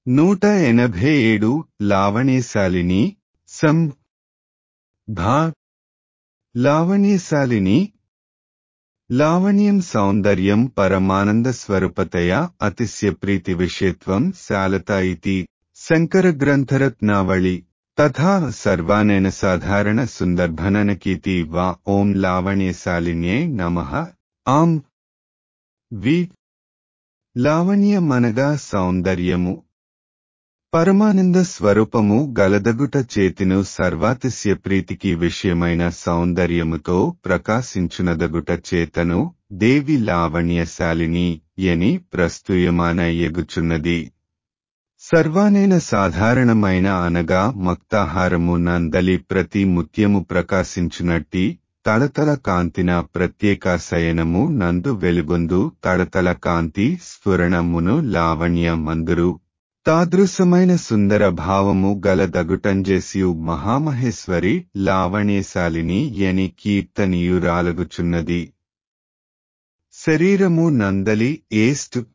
నూట ఎనభై ఏడు లావణ్యశాలిని సం భా లావణ్యశాలిని లావణ్యం సౌందర్యం పరమానంద స్వరూపతయా అతిశయ ప్రీతి విషయత్వం శాలత ఇతి శంకర గ్రంథరత్నావళి తథా సర్వానేన సాధారణ సుందర్భననకీతి వా ఓం లావణ్యశాలిన్యే నమః ఆం వి లావణ్యమనగా సౌందర్యము పరమానంద స్వరూపము గలదగుట చేతిను సర్వాతిశయ ప్రీతికి విషయమైన సౌందర్యముతో ప్రకాశించునదగుట చేతను దేవి లావణ్యశాలిని ఎని ప్రస్తుయమాన ఎగుచున్నది సర్వానేన సాధారణమైన అనగా మక్తాహారము నందలి ప్రతి ముత్యము ప్రకాశించునట్టి తడతల కాంతిన ప్రత్యేక శయనము నందు వెలుగొందు తడతల కాంతి స్ఫురణమును లావణ్య మందురు తాదృశమైన సుందర భావము గలదగుటంజేసియు మహామహేశ్వరి లావణ్యశాలిని ఎని కీర్తనీయురాలగుచున్నది శరీరము నందలి ఏస్ట్